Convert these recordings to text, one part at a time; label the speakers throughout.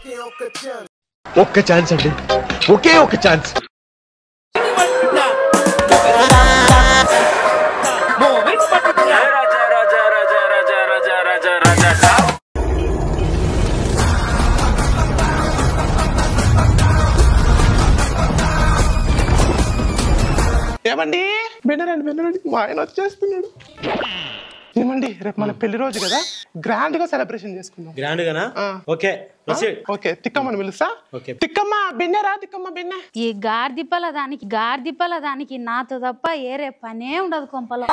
Speaker 1: ఒక్క ఛాన్స్ అండి ఒకే ఒక్క ఛాన్స్
Speaker 2: ఏమండి బెన్నరండి బెన్నరండి మా ఆయన వచ్చేస్తున్నాడు ఏమండి రేపు మన పెళ్లి రోజు కదా గ్రాండ్ గా సెలబ్రేషన్ చేసుకుందాం
Speaker 3: గ్రాండ్ గానా
Speaker 2: ఆ.
Speaker 3: ఓకే ప్రొసీడ్
Speaker 2: ఓకే తిక్కమ్మని పిలుస్తా
Speaker 3: ఓకే.
Speaker 2: తిక్కమ్మ బిన్నెరా తిక్కమ్మ బిన్నె
Speaker 4: ఈ గార్దిపల దానికి గార్దిపల దానికి నాతో తప్ప ఏరే పనే ఉండదు కొంపలో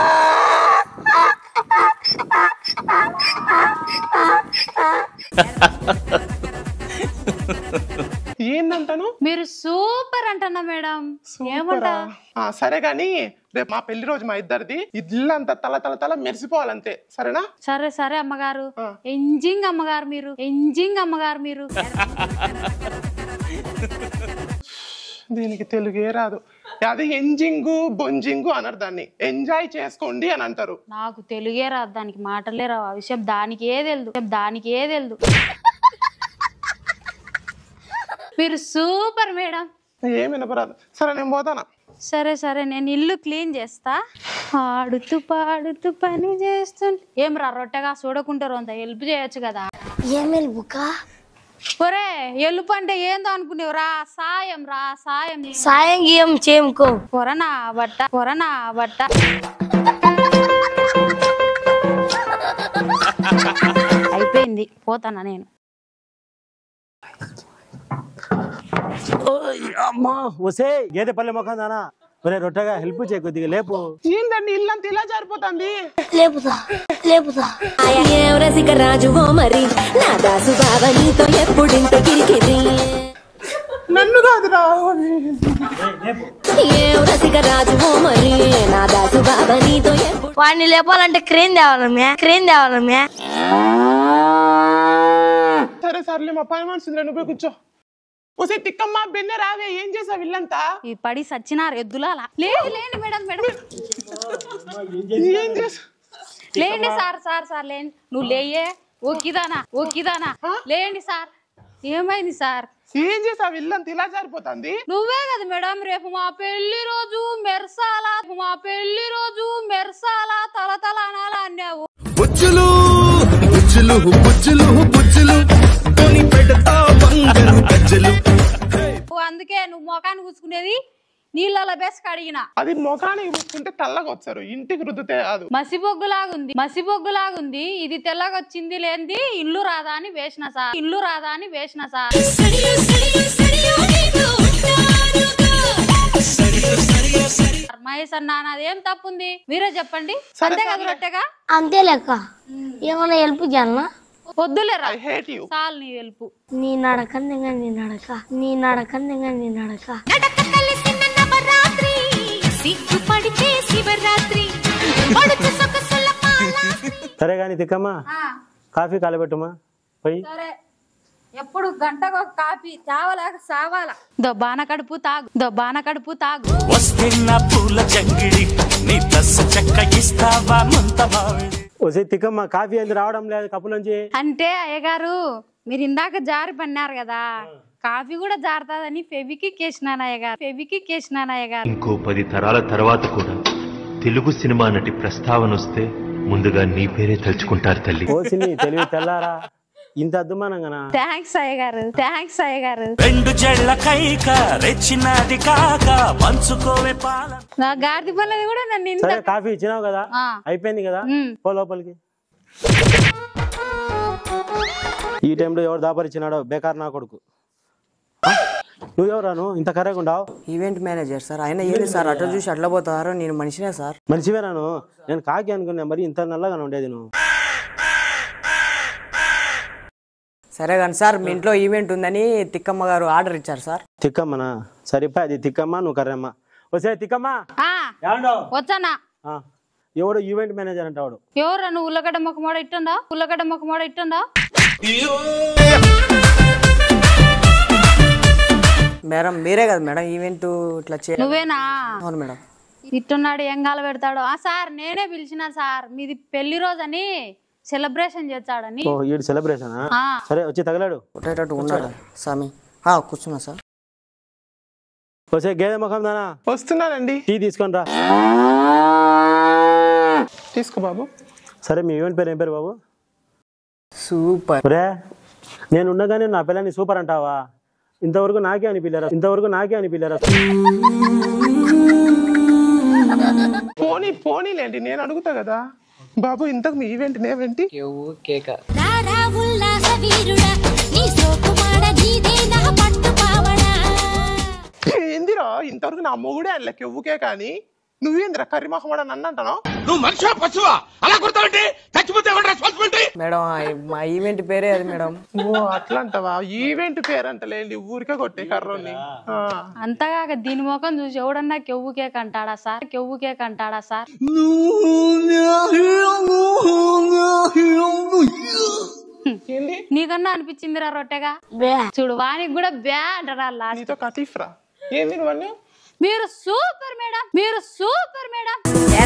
Speaker 2: ఏందంటాను
Speaker 4: మీరు సూపర్ అంటున్నా మేడం ఏమంటా
Speaker 2: ఆ, సరే గాని రేపు మా పెళ్లి రోజు మా ఇద్దరిది ఇల్లంతా తల తల తల మెరిసిపోవాలంతే సరేనా
Speaker 4: సరే సరే అమ్మగారు
Speaker 2: ఆ.
Speaker 4: ఎంజింగ్ అమ్మగారు మీరు ఎంజింగ్ అమ్మగారు మీరు
Speaker 2: దీనికి తెలుగే రాదు అది ఎంజింగు బొంజింగు అనరు దాన్ని ఎంజాయ్ చేసుకోండి అని అంటారు
Speaker 4: నాకు తెలుగే రాదు దానికి మాటలే రావు ఆ విషయం దానికి ఏ తెలుదు దానికి ఏ తెలుదు మీరు సూపర్ మేడం
Speaker 2: ఏం వినపరాదు సరే నేను పోతానా
Speaker 4: సరే సరే నేను ఇల్లు క్లీన్ చేస్తా ఆడుతూ పాడుతూ పని చేస్తుంటే ఏం రా రొట్టెగా చూడకుంటారు అంత హెల్ప్ చేయొచ్చు కదా
Speaker 5: ఏమేల్ బుక్క
Speaker 4: ఒరే ఎలుపు అంటే ఏందో అనుకునేవు రా సాయం రా సాయం
Speaker 5: సాయం గీయం చేముకో
Speaker 4: పొరనా బట్ట పొరనా బట్ట అయిపోయింది పోతానా నేను
Speaker 3: అమ్మా వసే గేదె పల్లె మొఖం దానా ఒరే రొట్టెగా హెల్ప్ చేయ కొద్దిగా లేపు
Speaker 2: ఏందండి ఇల్లంతా ఇలా జారిపోతుంది
Speaker 5: లేపుతా లేపుతా
Speaker 6: ఏం రసిక రాజువో మరి నా దాసు బావ నీతో ఎప్పుడింత కిరికిరి
Speaker 2: నన్ను కాదురా
Speaker 6: ఏం రసిక రాజువో మరి నా దాసు బావ నీతో ఎప్పుడు
Speaker 5: వాడిని లేపాలంటే క్రేన్ తేవాలమ్మే క్రేన్ తేవాలమ్మే
Speaker 2: సరే సర్లే మా పని మనుషులు నువ్వు పోయి కూర్చో ఒసే తిక్కమ్మ బెన్నె రావే ఏం చేసావు ఇల్లంతా
Speaker 4: ఈ పడి సచ్చినారు ఎద్దులాలా లేదు లేండి మేడం మేడం
Speaker 2: ఏం చేసా
Speaker 4: లేండి సార్ సార్ సార్ లేండి నువ్వు లేయే ఓకిదానా ఓకిదానా లేండి సార్ ఏమైంది సార్
Speaker 2: ఏం చేసావు ఇల్లంతా ఇలా జారిపోతుంది
Speaker 4: నువ్వే కదా మేడం రేపు మా పెళ్లి రోజు మెర్సాల మా పెళ్లి రోజు మెర్సాల తల తల అనాల అన్నావు
Speaker 1: బుజ్జులు బుజ్జులు బుజ్జులు బుజ్జులు కొని పెడతా బంగారు గజ్జలు
Speaker 4: నువ్వు అందుకే నువ్వు మొఖాన్ని కూసుకునేది నీళ్ళలో బేసి కడిగిన
Speaker 2: అది ముఖానికి పూసుకుంటే తెల్లగా వచ్చారు ఇంటికి రుద్దితే కాదు
Speaker 4: మసిబొగ్గులాగుంది మసిబొగ్గులాగుంది ఇది తెల్లగొచ్చింది లేనిది ఇల్లు రాదా అని వేసిన సార్ ఇల్లు రాదా అని వేసిన సార్ మహేష్ అన్న నాదేం తప్పుంది మీరే చెప్పండి అంతే కదా రొట్టెగా
Speaker 5: అంతే లెక్క ఏమన్నా హెల్ప్ చేయాలనా
Speaker 4: వద్దులేరా
Speaker 2: ఐ హేట్ యూ
Speaker 4: చాలు నీ వెలుపు
Speaker 5: నీ నడక దిగ నీ నడక నీ నడక దిగ నీ నడక
Speaker 3: సరే కానీ తిక్కమ్మా కాఫీ కాలబెట్టుమా పోయి
Speaker 4: సరే ఎప్పుడు గంటకు ఒక కాఫీ చావలేక సావాల దొబ్బాన కడుపు తాగు దొబ్బాన కడుపు తాగు
Speaker 7: వస్తున్న పూల చంగిడి నీ దశ చెక్క ఇస్తావా ముంత మావిడి
Speaker 3: వసే తిక్కమ్మ కాఫీ ఎందుకు రావడం లేదు కప్పు నుంచి
Speaker 4: అంటే అయ్యగారు మీరు ఇందాక జారి పన్నారు కదా కాఫీ కూడా జారుతుందని ఫెవికి కేసినాను అయ్యగారు ఫెవికి కేసినాను అయ్యగారు
Speaker 8: ఇంకో పది తరాల తర్వాత కూడా తెలుగు సినిమా నటి ప్రస్తావన వస్తే ముందుగా నీ పేరే తలుచుకుంటారు తల్లి
Speaker 3: ఓసిని తెలివి తెల్లారా ఇంత అద్దుమానంగానా
Speaker 4: థ్యాంక్స్ అయ్యగారు థ్యాంక్స్ అయ్యగారు
Speaker 7: రెండు జళ్ళ కైక రెచ్చినది కాక పంచుకోవే పాల
Speaker 4: నా గాడిద పనులది కూడా నన్ను ఇంత
Speaker 3: సరే కాఫీ ఇచ్చినావు కదా
Speaker 4: ఆ.
Speaker 3: అయిపోయింది కదా
Speaker 4: ఉమ్.
Speaker 3: పో లోపలికి ఈ టైంలో ఎవరు దాపరిచ్చినాడో బేకార్ నా కొడుకు ఆ? నువ్వెవరాను ఇంత కర్రెగా ఉండవు
Speaker 9: ఈవెంట్ మేనేజర్ సార్ ఆయన ఏంది సార్ అట్లా చూసి అట్లా పోతారు నేను మనిషినే సార్
Speaker 3: మనిషివేనాను నేను కాకి అనుకున్నా మరి ఇంత నల్లగా ఉండేది నువ్వు
Speaker 9: సరే కానీ సార్ మీ ఇంట్లో ఈవెంట్ ఉందని తిక్కమ్మ గారు ఆర్డర్ ఇచ్చారు సార్
Speaker 3: తిక్కమ్మనా సరిపోయి అది తిక్కమ్మ నువ్వు కర్రమ్మ వసే తిక్కమ్మ
Speaker 4: ఆ,
Speaker 3: ఏమండో
Speaker 4: వచ్చానా
Speaker 3: ఎవడు ఈవెంట్ మేనేజర్ అంటాడు
Speaker 4: ఎవరు నువ్వు ఉల్లగడ్డ మొక్క మోడ ఇట్టుందా ఉల్లగడ్డ మొక్క మోడ ఇట్టుందా
Speaker 9: మేడం మీరే కదా మేడం ఈవెంట్ ఇట్లా చే
Speaker 4: నువ్వేనా
Speaker 9: అవును మేడం
Speaker 4: ఇట్టున్నాడు ఎంగాల పెడతాడు ఆ సార్ నేనే పిలిచిన సార్ మీది పెళ్లి రోజని సెలబ్రేషన్ చేస్తాడని
Speaker 3: ఓ ఈడు సెలబ్రేషనా
Speaker 4: ఆ.
Speaker 3: సరే వచ్చి తగలాడు
Speaker 9: కొట్టేటట్టు ఉన్నాడు స్వామి ఆ, కూర్చున్నా సార్
Speaker 3: వచ్చే గేదె ముఖం దానా
Speaker 2: వస్తున్నానండి
Speaker 3: టీ తీసుకొని రా
Speaker 2: తీసుకో బాబు
Speaker 3: సరే మీ ఈవెంట్ పేరు ఏం పేరు బాబు
Speaker 9: సూపర్
Speaker 3: ఒరే నేను ఉండగానే నా పిల్లని సూపర్ అంటావా ఇంతవరకు నాకే అని పిల్లరా ఇంతవరకు నాకే అని పిల్లరా
Speaker 2: పోనీ పోనీలేండి నేను అడుగుతా కదా బాబు ఇంతకు మీ ఈవెంట్ నేవేంటి
Speaker 9: కేక
Speaker 6: రారా ఉల్లాస వీరుడా నీ సోకుమాడ నీదే నా పట్టు పావడా
Speaker 2: ఏందిరా ఇంతవరకు నా మొగుడే అల్ల కెవ్వుకే కానీ నువ్వేందిరా కర్రీ మొహమ్మడ నన్ను అంటాను
Speaker 9: మేడం ఆ, మా ఈవెంట్ పేరే అది మేడం
Speaker 2: ఓ అట్లా అంటావా ఈవెంట్ పేరంటలేండి ఊరికే కొట్టే కర్రోని ఆ.
Speaker 4: అంతగాక దీని ముఖం చూసి ఎవడన్నా కెవ్వు కేక్ అంటాడా సార్ కెవ్వు కేక్ అంటాడా సార్
Speaker 2: ఏంది
Speaker 4: నీకన్నా అనిపించిందిరా రొట్టెగా
Speaker 5: బే
Speaker 4: చూడు వానికి కూడా బ్యా అంటారా లాస్ట్
Speaker 2: నీతో కతీఫ్రా ఏంది నువ్వన్నీ
Speaker 4: మీరు సూపర్ మేడం మీరు సూపర్ మేడం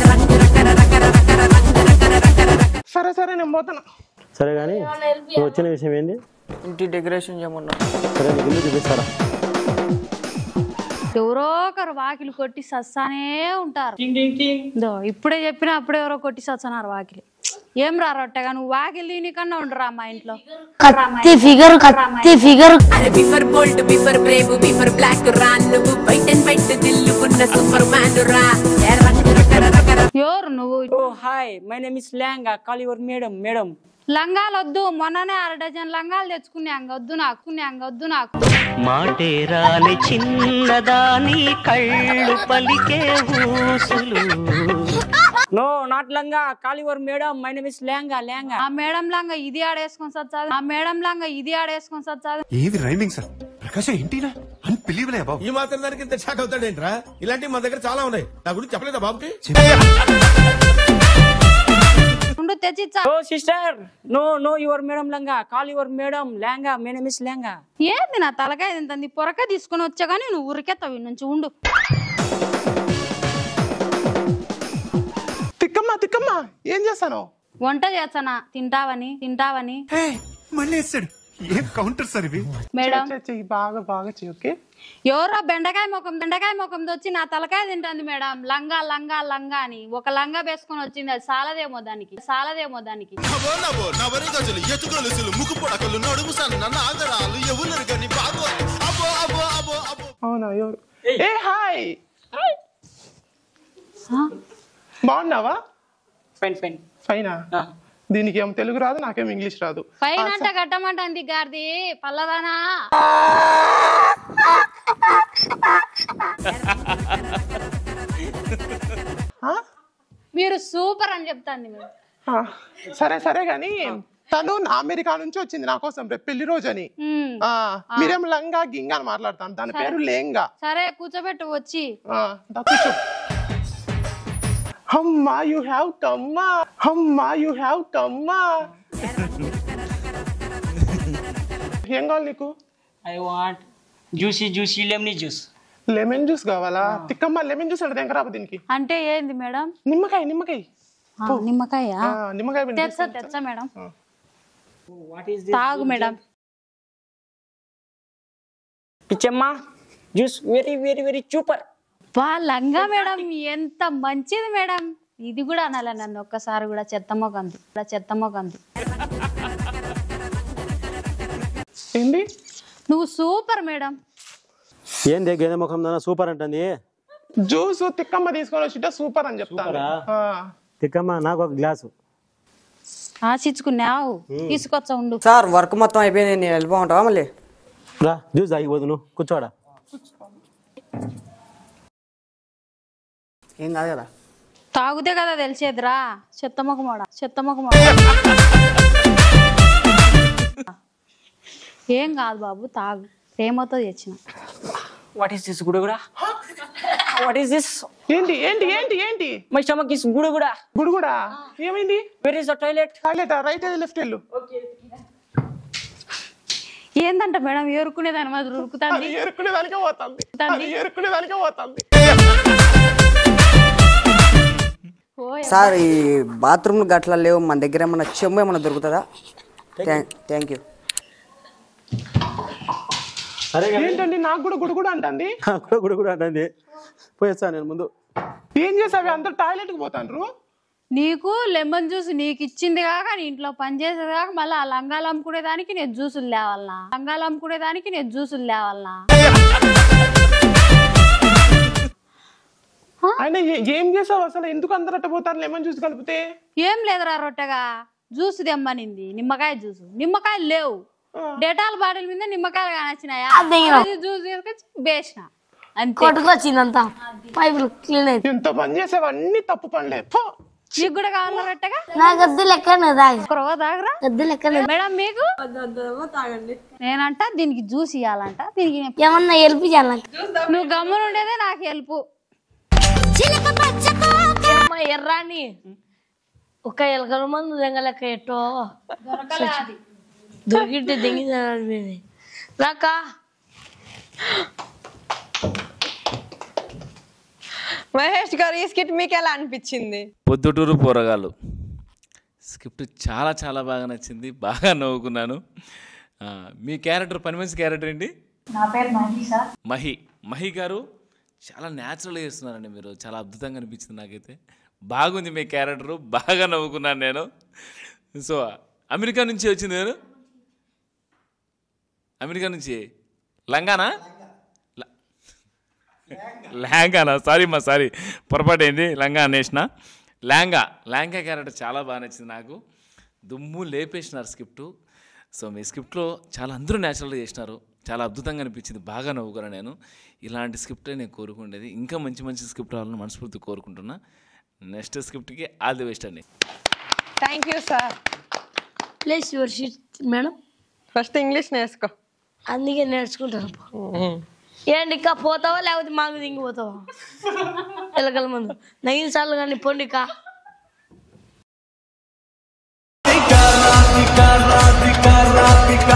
Speaker 2: సరే సరే నేను పోతాను
Speaker 3: సరే కానీ నువ్వు వచ్చిన విషయం ఏంది
Speaker 9: ఇంటి డెకరేషన్ చేయమన్నా
Speaker 3: సరే నీకు ఇల్లు చూపిస్తారా
Speaker 4: ఎవరో ఒకరు వాకిలి కొట్టి సస్తానే ఉంటారు దో, ఇప్పుడే చెప్పినా అప్పుడే ఎవరో కొట్టి సస్తున్నారు వాకిలి ఏం రా రొట్టెగా నువ్వు వాకిలి నీకన్నా ఉండరా మా ఇంట్లో
Speaker 5: కత్తి ఫిగర్ కత్తి ఫిగర్
Speaker 6: అరే బిఫర్ బోల్ట్ బిఫర్ బ్రేవ్ బిఫర్ బ్లాక్ రా నువ్వు బయట బయట దిల్లుకున్న సూపర్ మ్యాన్ రా ఏ రంగు రకర రకర
Speaker 4: ఎవరు నువ్వు
Speaker 9: oh hi my name is ల్యాంగా కాల్ యువర్ మేడం మేడం
Speaker 4: లంగాలు వద్దు మొన్ననే అర డజన్ లంగాలు తెచ్చుకునే అంగొద్దు నాకు అంగొద్దు నాకు
Speaker 7: మాటేరాని చిన్నదాని కళ్ళు పలికే ఊసులు
Speaker 9: నో నాట్ లంగా call your madam my name is ల్యాంగా ల్యాంగా
Speaker 4: ఆ మేడం లంగా ఇది ఆడేసుకొని సచ్చాదు ఆ మేడం లంగా ఇది ఆడేసుకొని సచ్చాదు
Speaker 1: ఏది రైమింగ్ సార్ ప్రకాశం ఏంటినా అన్బిలీవలే బాబు
Speaker 10: ఈ మాత్రం దానికి ఇంత షాక్ అవుతాడేంట్రా ఇలాంటివి మా దగ్గర చాలా ఉన్నాయి నా గురించి చెప్పలేదా బాబుకి
Speaker 4: ఉండు తెచ్చిచ్చా
Speaker 9: oh sister no no your madam లంగా కాల్ యువర్ మేడం ల్యాంగా మై నేమ్ ఇస్ ల్యాంగా
Speaker 4: ఏంది నా తలకాయ తింటుంది పొరక తీసుకొని వచ్చా కానీ నువ్వు ఉరికెత్తావు ఈ నుంచి ఉండు
Speaker 2: తిక్కమ్మ తిక్కమ్మ ఏం చేస్తాను
Speaker 4: వంట చేస్తానా తింటావని తింటావని
Speaker 1: మళ్ళీ వేస్తాడు ఏం కౌంటర్ సార్ ఇవి
Speaker 4: మేడం
Speaker 2: చెయ్యి, చెయ్యి బాగా బాగా చెయ్యి ఓకే
Speaker 4: ఎవరో బెండకాయ ముఖం బెండకాయ ముఖం వచ్చి నా తలకాయ తింటుంది మేడం లంగా లంగా లంగా అని ఒక లంగా వేసుకొని వచ్చింది అది సాలదేమో దానికి సాలదేమో దానికి
Speaker 10: ఎత్తుగొలుసులు ముక్కు పొడకలు నడుము సన్న నాగరాలు ఎవరు కానీ బాబు అబ్బో అబ్బో అబ్బో అబ్బో
Speaker 2: అవునా ఎవరు ఏ హాయ్ బాగున్నావా
Speaker 9: ఫైన్ ఫైన్
Speaker 2: ఫైనా దీనికి ఏం తెలుగు రాదు నాకేం ఇంగ్లీష్ రాదు
Speaker 4: పైన అంట కట్టమంటుంది గారిది పల్లదానా
Speaker 2: ఆ?
Speaker 4: మీరు సూపర్ అని చెప్తాంది మేడం
Speaker 2: ఆ, సరే సరే గాని తను నా అమెరికా నుంచి వచ్చింది నా కోసం రేపు పెళ్లి రోజు అని
Speaker 4: ఉమ్.
Speaker 2: ఆ, మీరేం లంగా గింగా అని మాట్లాడతాను దాని పేరు లేంగా
Speaker 4: సరే కూర్చోబెట్టు వచ్చి
Speaker 2: ఆ, దా కూర్చో అమ్మా యు హ్యావ్ కమ్మా అమ్మా యు హ్యావ్ కమ్మా ఏం కావాలి నీకు
Speaker 9: I want juicy juicy lemony juice
Speaker 2: lemon juice కావాలా తిక్కమ్మ లెమన్ జ్యూస్ అంటే రాబో దీనికి
Speaker 4: అంటే ఏంది మేడం
Speaker 2: నిమ్మకాయ నిమ్మకాయ
Speaker 4: ఆ, నిమ్మకాయ
Speaker 2: ఆ, నిమ్మకాయ పిండి
Speaker 4: తెచ్చా తెచ్చా మేడం
Speaker 9: వాట్ ఈస్
Speaker 4: తాగు మేడం
Speaker 9: పిచ్చమ్మా juice very very very super
Speaker 4: వా లంగా మేడం ఎంత మంచిది మేడం ఇది కూడా అనాల నన్ను ఒక్కసారి కూడా చెత్తమ్మకంది కూడా చెత్తమ్మకంది
Speaker 2: ఏంటి
Speaker 4: నువ్వు సూపర్ మేడం
Speaker 3: ఏంది గేదె ముఖం దానా సూపర్ అంటుంది
Speaker 2: జ్యూస్ తిక్కమ్మ తీసుకొని వచ్చింటే సూపర్ అని చెప్తాను ఆ,
Speaker 3: తిక్కమ్మ నాకు ఒక గ్లాసు
Speaker 4: ఆశించుకున్నావు తీసుకొచ్చా ఉండు
Speaker 9: సార్ వర్క్ మొత్తం అయిపోయింది నేను వెళ్ళిపోమంటావా మళ్ళీ
Speaker 3: రా జ్యూస్ తాగిపోదు నువ్వు కూర్చోడా
Speaker 9: ఏం కాదు కదా
Speaker 4: తాగుతే కదా తెలిసేదిరా చెత్తమ్మకమోడ చెత్తమ్మకమోడ ఏం కాదు బాబు తాగు ప్రేమతో తెచ్చిన
Speaker 9: వాట్ ఈస్ దిస్ గుడుగుడా వాట్ ఈస్ దిస్
Speaker 2: ఏంటి ఏంటి ఏంటి ఏంటి
Speaker 9: మై స్టమక్ ఇస్ గుడుగుడా
Speaker 2: గుడుగుడా ఏమైంది
Speaker 9: where is the toilet
Speaker 2: toilet right left వెళ్ళు
Speaker 4: ఏందంట మేడం ఏరుకునే దాని మాదిరి ఉరుకుతాంది
Speaker 2: అది ఎరుకునే దానికే పోతుంది అది ఎరుకునే దానికే పోతుంది
Speaker 9: సార్ ఈ బాత్రూమ్ గట్ల లేవు మన దగ్గర ఏమన్నా చెమ్ము ఏమన్నా దొరుకుతుందా థ్యాంక్ యూ
Speaker 3: సరే కానీ
Speaker 2: ఏంటండి నాకు కూడా గుడి కూడా అంటుంది
Speaker 3: కూడా కూడా కూడా అంటుంది పోయేస్తా నేను ముందు
Speaker 2: ఏం చేసావి అందరు టాయిలెట్ కి పోతాండ్రు
Speaker 4: నీకు లెమన్ జ్యూస్ నీకు ఇచ్చింది కాక నీ ఇంట్లో పని చేసేది కాక మళ్ళీ ఆ లంగాలు అమ్ముకునే దానికి నేను జ్యూసులు లేవాలనా లంగాలు అమ్ముకునే దానికి నేను జ్యూసులు లేవాలనా
Speaker 2: ఆయన ఏ- ఏం చేసావు అసలు ఎందుకు అందరు అట్ట పోతారు లెమన్ జ్యూస్ కలిపితే
Speaker 4: ఏం లేదురా రొట్టెగా జ్యూస్ తెమ్మనింది నిమ్మకాయ జ్యూస్ నిమ్మకాయలు లేవు డెటాల్ బాటిల్ మీద నిమ్మకాయలు కానొచ్చినాయా అది జ్యూస్ తీసుకొచ్చి వేసిన అంతే
Speaker 5: కొట్టుకొచ్చిందంతా పైపులు క్లీన్ అయితే
Speaker 2: ఎంత పని చేసావు అన్ని తప్పు పనులే ఫు.
Speaker 4: నీకు కూడా కావాలా రొట్టెగా
Speaker 5: నా గద్దు లెక్కనే తాగి
Speaker 4: ఒక రోజు తాగరా
Speaker 5: గద్దు లెక్కనే
Speaker 4: మేడం మీకు నేనంట దీనికి జ్యూస్ ఇవ్వాలంట దీనికి నేను-
Speaker 5: ఏమన్నా హెల్ప్ చేయాలి
Speaker 4: నువ్వు గమ్మున ఉండేదే నాకు హెల్ప్
Speaker 5: ఎర్రాని ఒక ఎలకల మందు దెంగలెక్క ఎట్టో దొరికింటే దెంగి రాకా
Speaker 11: మహేష్ గారు ఈ స్కిట్ మీకు ఎలా అనిపించింది
Speaker 12: పొద్దుటూరు పోరగాళ్ళు స్క్రిప్ట్ చాలా చాలా బాగా నచ్చింది బాగా నవ్వుకున్నాను ఆ, మీ క్యారెక్టర్ పని మంచి క్యారెక్టర్ ఏంటి
Speaker 4: నా పేరు మహి సార్
Speaker 12: మహి మహి గారు చాలా న్యాచురల్గా చేస్తున్నారండి మీరు చాలా అద్భుతంగా అనిపించింది నాకైతే బాగుంది మీ క్యారెక్టరు బాగా నవ్వుకున్నాను నేను సో అమెరికా నుంచి వచ్చింది నేను అమెరికా నుంచి లంగానా ల- లెహంగానా సారీ మా సారీ పొరపాటు అయింది లంగా అనేసిన లెహంగా లెహంగా క్యారెక్టర్ చాలా బాగా నచ్చింది నాకు దుమ్ము లేపేసినారు స్క్రిప్టు సో మీ స్క్రిప్ట్లో చాలా అందరూ న్యాచురల్గా చేసినారు చాలా అద్భుతంగా అనిపించింది బాగా నవ్వుకున్నాను నేను ఇలాంటి స్క్రిప్టే నేను కోరుకుండేది ఇంకా మంచి మంచి స్క్రిప్ట్ రావాలని మనస్ఫూర్తి కోరుకుంటున్నా నెక్స్ట్ స్క్రిప్ట్కి ఆల్ ది బెస్ట్ అండి
Speaker 11: thank you sir
Speaker 5: place your seat madam
Speaker 11: first English నేర్చుకో
Speaker 5: అందుకే నేర్చుకుంటాను ఏంటి ఇంకా పోతావా లేకపోతే మాకు దింగిపోతావా ఎలకల మందు నగిన సార్లు కానీ పొండికా
Speaker 7: రాధిక రాధిక రాధిక